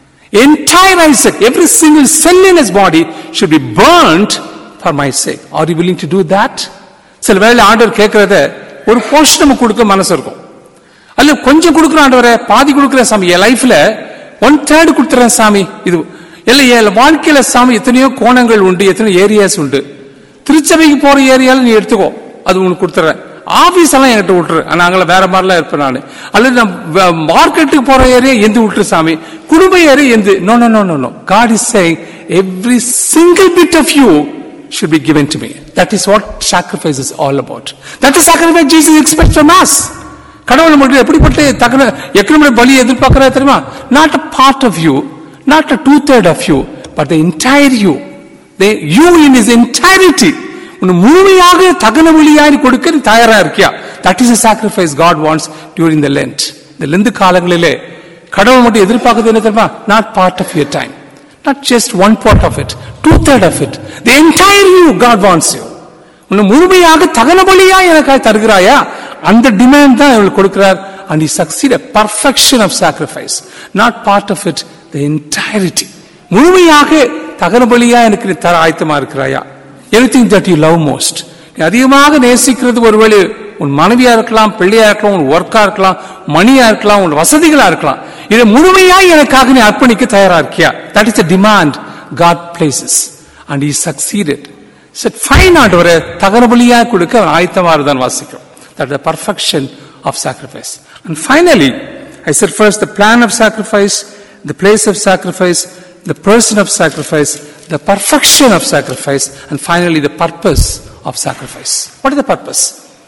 Entire Isaac, every single cell in his body should be burnt for my sake. Are you willing to do that? சில வேளை ஆண்டவர் கேட்கறத ஒரு போர்ஷன் நம்ம கொடுக்க மனசு இருக்கும் அல்ல கொஞ்சம் கொடுக்குற ஆண்டவரை பாதி கொடுக்குற சாமி என் லைஃப்ல ஒன் தேர்ட் கொடுத்துறேன் சாமி இது இல்ல என் வாழ்க்கையில சாமி எத்தனையோ கோணங்கள் உண்டு எத்தனையோ ஏரியாஸ் உண்டு திருச்சபைக்கு போற ஏரியால நீ எடுத்துக்கோ அது உனக்கு கொடுத்துறேன் ஆபீஸ் எல்லாம் என்கிட்ட விட்டுரு நாங்கள வேற மாதிரிலாம் இருப்பேன் நான் அல்லது நான் மார்க்கெட்டுக்கு போற ஏரியா எந்த விட்டுரு சாமி குடும்ப ஏரியா எந்த no no no no no God is saying every single bit of you should be given to me. That is what sacrifice is all about. That is sacrifice Jesus expects from us. கடவுள் நம்மளுக்கு எப்படிப்பட்ட தகன எக்கனமுடைய பலி எதிர்பார்க்கிறா தெரியுமா not a part of you not a two third of you but the entire you you in is entirety உன்னை முழுமையாக தகன வழியாய் கொடுக்க நீ தயாரா இருக்கியா that is sacrifice God wants during the Lent இந்த லெந்து காலங்களிலே கடவுள் மட்டும் எதிர்பார்க்கறது என்ன தெரியுமா not part of your time not just one part of it two third of it the entire you God wants you உன்னை முழுமையாக தகன பலியா எனக்காய் தருகிறாயா அந்த டிமாண்ட் தான் இவள் கொடுக்கிறார் and he succeed perfection of sacrifice not part of it the entirety முழுமையாக தகன பலியா எனக்கு நீ தர ஆயத்தமா இருக்கிறாயா anything that you love most நீ அதிகமாக நேசிக்கிறது ஒருவேளை உன் மனைவியா இருக்கலாம் பிள்ளையா இருக்கலாம் உன் ஒர்க்கா இருக்கலாம் மணியா இருக்கலாம் உன் வசதிகளா இருக்கலாம் இதை முழுமையாய் எனக்காக நீ அர்ப்பணிக்க தயாரா இருக்கியா that is a demand God places and he succeeded said fine ஆண்டவரை தகரபலியா கொடுக்க அவன் ஆயத்தமா இருந்தான் வாசிக்கிறோம் that the perfection of sacrifice and finally I said first the plan of sacrifice the place of sacrifice the person of sacrifice the perfection of sacrifice and finally the purpose of sacrifice what is the purpose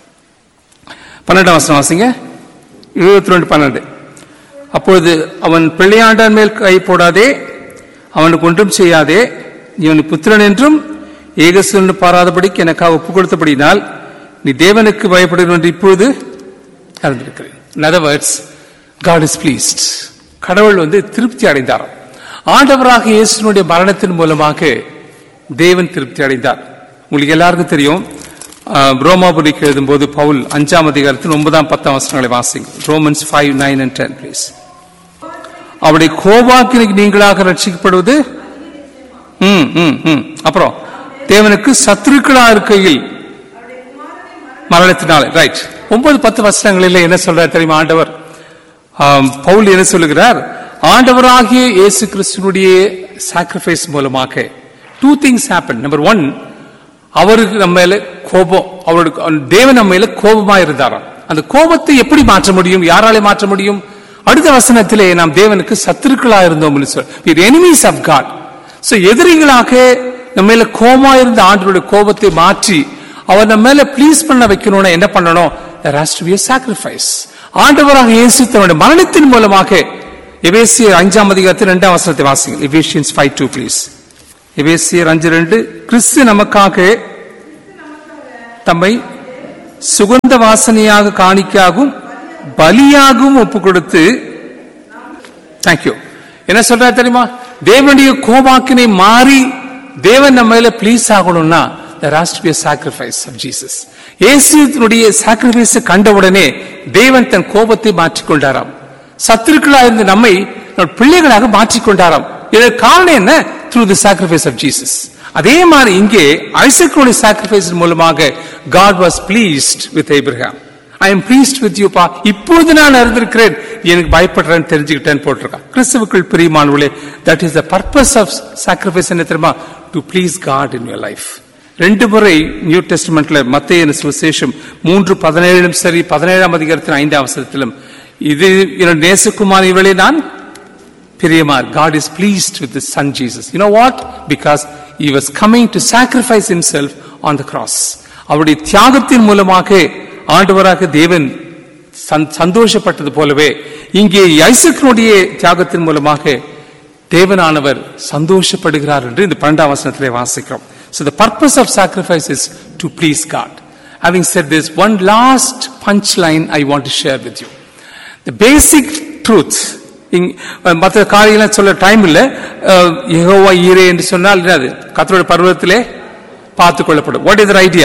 பன்னெண்டாம் வசனம் வாசிங்க இருபத்தி ரெண்டு பன்னெண்டு அப்பொழுது அவன் பிள்ளையாண்டான் மேல் கை போடாதே அவனுக்கு ஒன்றும் செய்யாதே இவன் புத்திரன் என்றும் ஏகசுன்னு பாராதபடிக்கு எனக்காக ஒப்பு கொடுத்தபடினால் நீ தேவனுக்கு பயப்படுகிறோம் என்று இப்பொழுது அறிந்திருக்கிறேன் In other words, God is pleased. கடவுள் வந்து திருப்தி அடைந்தார் ஆண்டவராக இயேசுனுடைய மரணத்தின் மூலமாக தேவன் திருப்தி அடைந்தார் உங்களுக்கு எல்லாருக்கும் தெரியும் ஆஹ், ரோமாபுரிக்கு எழுதும்போது பவுல் அஞ்சாம் அதிகாரத்தில் ஒன்பதாம் பத்தாம் வசனங்களை வாசிங்க Romans five nine and ten please அவருடைய கோபாக்கினைக்கு நீங்களாக ரட்சிக்கப்படுவது ம் ம் ம் அப்புறம் தேவனுக்கு சத்துருக்களா இருக்கையில் மரணத்தினாலே ரைட் ஒன்பது பத்து வசனங்களில் என்ன சொல்றார் தெரியுமா ஆண்டவர் ஆம், பவுல் என்ன சொல்லுகிறார் ஆண்டவராகிய இயேசு கிறிஸ்துனுடைய சாக்ரிஃபைஸ் மூலமாக two things happen number one அவருக்கு நம்ம மேல கோபம் அவருக்கு தேவன் நம்ம மேல கோபமா இருந்தாராம் அந்த கோபத்தை எப்படி மாற்ற முடியும் யாராலே மாற்ற முடியும் அடுத்த வசனத்திலே நாம் தேவனுக்கு சத்துருக்களா இருந்தோம் எனிமீஸ் ஆஃப் காட் சோ எதிரிகளாக நம்ம மேல கோபமா இருந்த ஆண்டவருடைய கோபத்தை மாற்றி அவர் நம்ம மேல ப்ளீஸ் பண்ண வைக்கணும்னா என்ன பண்ணணும் there has to be a sacrifice ஆண்டவராக இயேசு தன்னுடைய மரணத்தின் மூலமாக எபேசியர் அஞ்சாம் அதிகாரத்தில் இரண்டாம் வசனத்தை வாசிங்கள் எபேசியன்ஸ் ஃபைவ் டூ ப்ளீஸ் எபேசியர் அஞ்சு ரெண்டு கிறிஸ்து நமக்காக தம்மை சுகந்த வாசனையாக காணிக்காகவும் பலியாகவும் ஒப்பு கொடுத்து தேங்க்யூ என்ன சொல்றாரு தெரியுமா தேவனுடைய கோபாக்கினை மாறி தேவன் நம்ம மேல ப்ளீஸ் ஆகணும்னா there has to be a sacrifice of Jesus இயேசுனுடைய சாக்ரிஃபைஸ் கண்ட உடனே தேவன் தன் கோபத்தை மாற்றிக்கொண்டாராம் சத்துருக்களாக இருந்த நம்மை நம்முடைய பிள்ளைகளாக மாற்றிக்கொண்டாராம் இதற்கு காரணம் என்ன through the sacrifice of Jesus அதே மாதிரி இங்கே ஐசக்குடைய சாக்ரிஃபைஸ் மூலமாக God was pleased with Abraham I am pleased with you பா இப்பொழுது நான் அறிந்திருக்கிறேன் எனக்கு பயப்படுறேன்னு தெரிஞ்சுக்கிட்டேன்னு போட்டிருக்கான் கிறிஸ்துவுக்குள் பிரியமானவர்களே that is the purpose of sacrifice என்ன தெரியுமா to please God in your life ரெண்டு முறை நியூ டெஸ்ட்மெண்ட்ல மத்திய சுவிசேஷம் மூன்று பதினேழும் சரி பதினேழாம் அதிகாரத்தின் ஐந்தாம் அவசரத்திலும் இது என்னோட நேசகுமார் இவளே நான் பிரியமார் God is pleased with his son Jesus. You know what? Because he was coming to sacrifice himself on the cross. அவருடைய தியாகத்தின் மூலமாக ஆண்டவராக தேவன் சந்- சந்தோஷப்பட்டது போலவே இங்கே ஐசக்கனுடைய தியாகத்தின் மூலமாக தேவனானவர் சந்தோஷப்படுகிறார் என்று இந்த பன்னெண்டாம் வசனத்திலே வாசிக்கிறோம் So the purpose of sacrifice is to please God. Having said this, one last punchline I want to share with you. The basic truth இங்- மற்ற காரியெல்லாம் சொல்ல டைம் இல்ல அஹ், யெகோவா ஈரே என்று சொன்னால் என்னது கத்தருடைய பருவத்திலே பார்த்துக் கொள்ளப்படும் வாட் இஸ் ஐடியா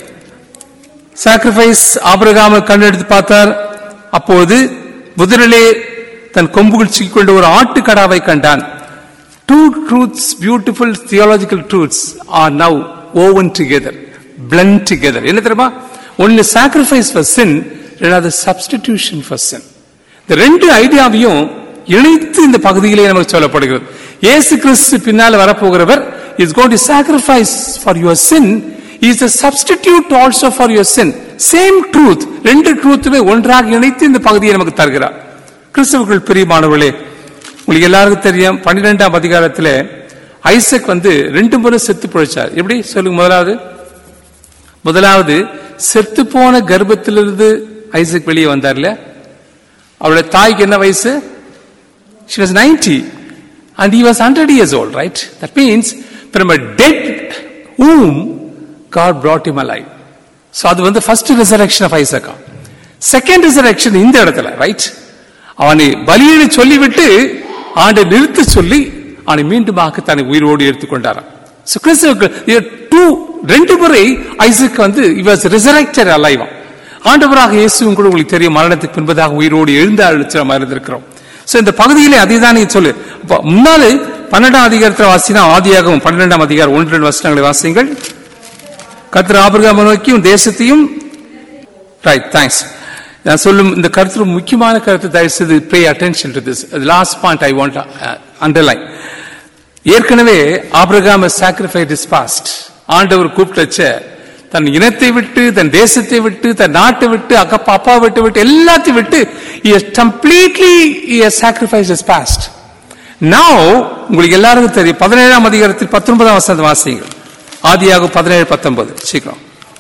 சாக்ரிஃபைஸ் ஆபிரகாம கண்டெடுத்து பார்த்தார் அப்போது முதலிலே தன் கொம்புகள் சிக்கிக்கொண்டு ஒரு ஆட்டுக்கடாவை கண்டான் two truths beautiful theological truths are now woven together blend together என்ன தெரியுமா ஒன்னு சாக்ரிஃபைஸ் ஃபார் சின் ரெண்டாவது சப்ஸ்டிடியூஷன் ஃபார் சின் இந்த ரெண்டு ஐடியாவையும் இணைத்து இந்த பகுதியிலே நமக்கு சொல்லப்படுகிறது இயேசு கிறிஸ்து பின்னால் வரப்போகிறவர் is goat to sacrifice for your sin is a substitute also for your sin same truth ரெண்டு ட்ரூத்துமே ஒன்றாக இணைத்து இந்த பகுதியை நமக்கு தருகிறார் கிறிஸ்தவர்கள் பிரியமானவர்களே உங்களுக்கு எல்லாருக்கும் தெரியும் பன்னிரெண்டாம் அதிகாரத்துல ஐசக் வந்து ரெண்டு முறை செத்து பிழைச்சார் எப்படி சொல்லுங்க முதலாவது முதலாவது செத்து போன கர்ப்பத்திலிருந்து ஐசக் வெளியே வந்தார்ல அவருடைய தாய்க்கு என்ன வயசு she was 90 and he was 100 years old right that means from a dead womb god brought him alive so அது வந்து first resurrection of isaac second resurrection இந்த இடத்துல right அவனை பலியிட சொல்லிவிட்டு ஆண்டை நிறுத்த சொல்லி அவனை மீண்டுமாக தன்னை உயிரோடு எடுத்துக்கொண்டாராம் So கிறிஸ்துவுக்கு டூ ரெண்டு முறை ஐசக் வந்து இவாஸ் ரிசரக்டட் அலைவா ஆண்டவராக இயேசுவும் கூட உங்களுக்கு தெரியும் மரணத்துக்கு பின்பதாக உயிரோடு எழுந்த அழிச்சிரமா இருந்திருக்கிறோம் சோ இந்த பகுதியிலே அதுதான் நீ சொல்லு அப்ப முன்னாலே பன்னெண்டாம் அதிகாரத்தில் வாசினா ஆதியாகவும் பன்னிரெண்டாம் அதிகாரம் ஒன்று ரெண்டு வசனங்களை வாசிங்கள் கர்த்தர் ஆபிரகாமை நோக்கியும் தேசத்தையும் ரைட் தேங்க்ஸ் நான் சொல்லும் இந்த கருத்து முக்கியமான கருத்து தயவு செய்து pay attention to this last point I want underline ஏற்கனவே ஆபிரகாம் சாக்ரிஃபைட் இஸ் பாஸ்ட் ஆண்டவர் கூப்பிட்டு வச்ச தன் இனத்தை விட்டு தன் தேசத்தை விட்டு தன் நாட்டை விட்டு அக்கப்பா அப்பா விட்டு விட்டு எல்லாத்தையும் விட்டு completely sacrifice is past now உங்களுக்கு எல்லாருக்கும் தெரியும் பதினேழாம் அதிகாரத்தில் பத்தொன்பதாம் வசனத்தை வாசிங்க ஆதியாக பதினேழு பத்தொன்பது சீக்கிரம்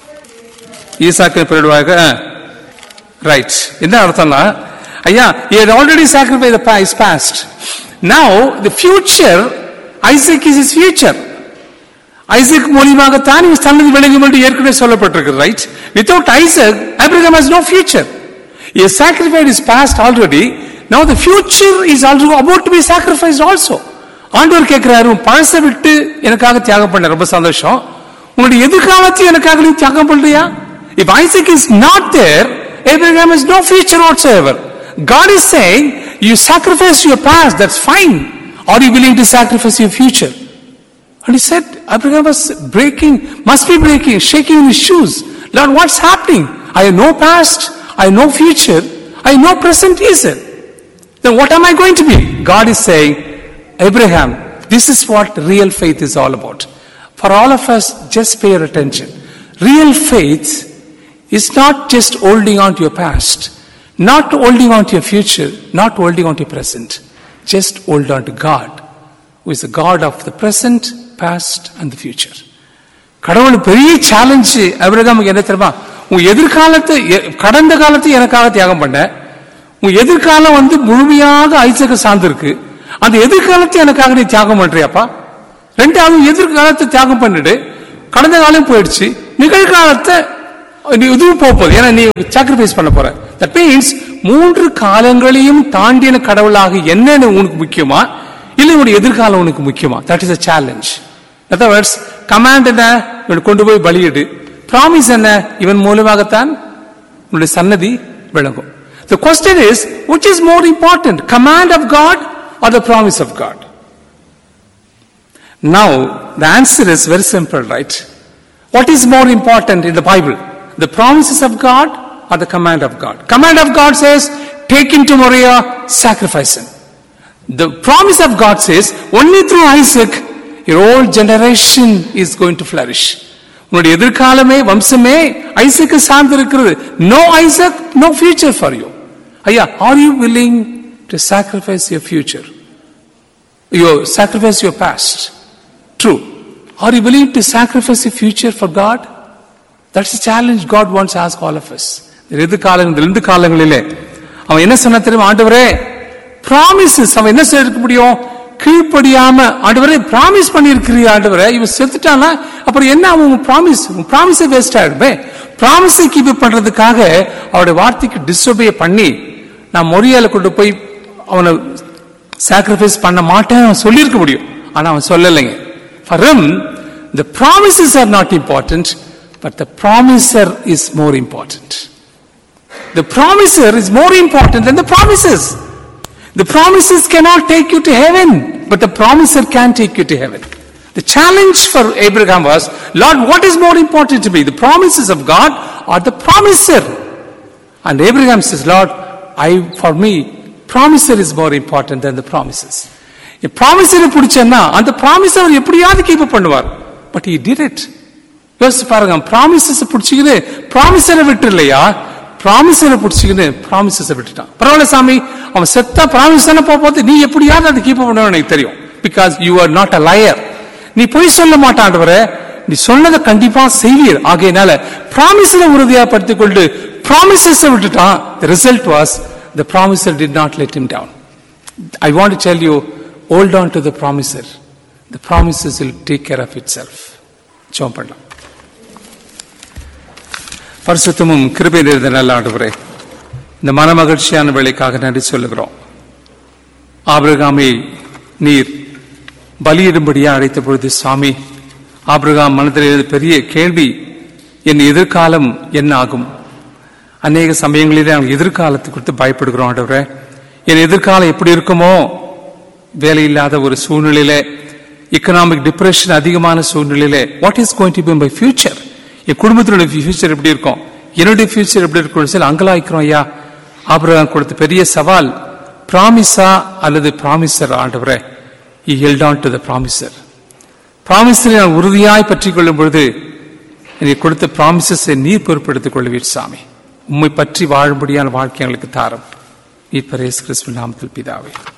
ஈசாக்கு பெருடுவாக ரைட் என்ன அர்த்தம்னா ஐயா he had already sacrificed the past past now the future isaac is his future Isaac மூலியமாகத்தான் இவன் சன்னதி விளங்கும் என்று ஏற்கனவே சொல்லப்பட்டிருக்கு right without Isaac Abraham has no future he has sacrificed his past already now the future is also about to be sacrificed also ஆண்டவர் கேட்கிறாரு உன் பழசை விட்டு எனக்காக தியாகம் பண்ண ரொம்ப சந்தோஷம் உன்னுடைய எதிர்காலத்தை எனக்காக நீ தியாகம் பண்றியா if Isaac is not there Abraham has no future whatsoever God is saying you sacrifice your past that's fine are you willing to sacrifice your future and he said, Abraham was breaking, must be breaking, shaking in his shoes. Lord, what's happening? I have no past, I have no future, I have no present either. Then what am I going to be? God is saying, Abraham, this is what real faith is all about. For all of us, just pay your attention. Real faith is not just holding on to your past, not holding on to your future, not holding on to your present. Just hold on to God, who is the God of the present, past, and the future. கடவுள் பெரிய challenge அபிரகாமுக்கு என்ன தெரியுமா உன் எதிர்காலத்தை எ- கடந்த காலத்தை எனக்காக தியாகம் பண்ண உன் எதிர்காலம் வந்து முழுமையாக ஐசக்க சார்ந்திருக்கு அந்த எதிர்காலத்தை எனக்காக நீ தியாகம் பண்றியாப்பா ரெண்டாவது எதிர்காலத்தை தியாகம் பண்ணிடு கடந்த காலம் போயிடுச்சு நிகழ்காலத்தை நீ இதுவும் போக போகுது ஏன்னா நீ சாக்ரிஃபைஸ் பண்ண போற தட் மீன்ஸ் மூன்று காலங்களையும் தாண்டின கடவுளாக என்னன்னு உனக்கு முக்கியமா இல்லை உன்னுடைய எதிர்காலம் உனக்கு முக்கியமா that is a challenge words command என்ன இவன் கொண்டு போய் பலியிடு ப்ராமிஸ் என்ன இவன் மூலமாகத்தான் உன்னுடைய சன்னதி விளங்கும் The question is, which is more important, command of God or the promise of God? Now, the answer is very simple, right? What is more important in the Bible? The promises of God or the command of God? Command of God says, take him to Moriah, sacrifice him. The promise of God says, only through Isaac, your whole generation is going to flourish. உன்னுடைய எதிர்காலமே வம்சமே ஐசக்கு சார்ந்து இருக்கிறது no Isaac no future for you ஐயா are you willing to sacrifice your future you sacrifice your past true are you willing to sacrifice your future for God that's challenge God wants ask all of us எதிர்காலம் இந்த ரெண்டு காலங்களிலே அவன் என்ன சொன்ன தெரியுமா ஆண்டவரே ப்ராமிசஸ் அவன் என்ன செய்ய முடியும் கீழ்ப்படியாம ஆண்டவரே ப்ராமிஸ் பண்ணியிருக்கிறீ ஆண்டவரே இவன் செத்துட்டானா அப்புறம் என்ன அவன் ப்ராமிஸ் ப்ராமிஸே வேஸ்ட் ஆயிடுமே ப்ராமிஸை கீப் பண்றதுக்காக அவருடைய வார்த்தைக்கு டிஸ்டர்பே பண்ணி நான் மொழியால கொண்டு போய் அவனை சாக்ரிஃபைஸ் பண்ண மாட்டேன் அவன் சொல்லியிருக்க முடியும் ஆனா அவன் சொல்லலைங்க For him, the promises are not important, but the promiser is more important. The promiser is more important than the promises. The promises cannot take you to heaven, but the promiser can take you to heaven. The challenge for Abraham was, Lord, what is more important to me, the promises of God or the promiser? And Abraham says, Lord, I, for me, promiser is more important than the promises. ப்ராமிஸரை பிடிச்சேன்னா அந்த promise அவர் எப்படியாவது keep பண்ணுவார் but he did it யோசிச்சு பாருங்க promises பிடிச்சிக்கிது ப்ராமிஸரை விட்டு இல்லையா ப்ராமிஸரை பிடிச்சிக்கிது ப்ராமிசஸை விட்டுட்டான் பரவாயில்ல சாமி அவன் செத்தா ப்ராமிஸ் தானே போகும்போது நீ எப்படியாவது அதை கீப் பண்ணுவேன் எனக்கு தெரியும் because you are not a liar நீ பொய் சொல்ல மாட்டாண்டவர நீ சொன்னதை கண்டிப்பா செய்வீர் ஆகையினால ப்ராமிஸ்ல உறுதியா படுத்திக் கொண்டு ப்ராமிசஸ் விட்டுட்டான் the result was the promiser did not let him down I want to tell you hold on to the promiser. The promises will take care of itself. ஜெபம் பண்ணலாம் பரிசுத்தமும் கிருபை நிறைந்த நல்ல ஆண்டவரே இந்த மனமகிழ்ச்சியான வேலைக்காக நன்றி சொல்லுகிறோம் ஆபிரகாமை நீர் பலியிடும்படியா அழைத்த பொழுது சாமி ஆபிரகாம் மனதில் எழுந்த பெரிய கேள்வி என் எதிர்காலம் என்ன ஆகும் அநேக சமயங்களிலே நாங்கள் எதிர்காலத்தை குறித்து பயப்படுகிறோம் ஆண்டவரே என் எதிர்காலம் எப்படி இருக்குமோ வேலை இல்லாத ஒரு சூழ்நிலையில எக்கனாமிக் டிப்ரெஷன் அதிகமான சூழ்நிலையில what is going to be my future என் குடும்பத்தினுடைய ஃபியூச்சர் எப்படி இருக்கும் என்னுடைய ஃபியூச்சர் எப்படி இருக்கும் சொல்லி அங்கலாய்க்கிறோம் ஐயா ஆபிரகாம் கொடுத்த பெரிய சவால் ப்ராமிஸா அல்லது ப்ராமிசர் ஆண்டவரே he held on to the promiser ப்ராமிசரை நான் உறுதியாய் பற்றிக் கொள்ளும் பொழுது எனக்கு கொடுத்த ப்ராமிசஸை நீர் பொறுப்படுத்திக் கொள்வீர் சாமி உம்மை பற்றி வாழும்படியான வாழ்க்கை எங்களுக்கு தாரம் நீர் பரேஸ் கிறிஸ்துவின் நாமத்தில் பிதாவே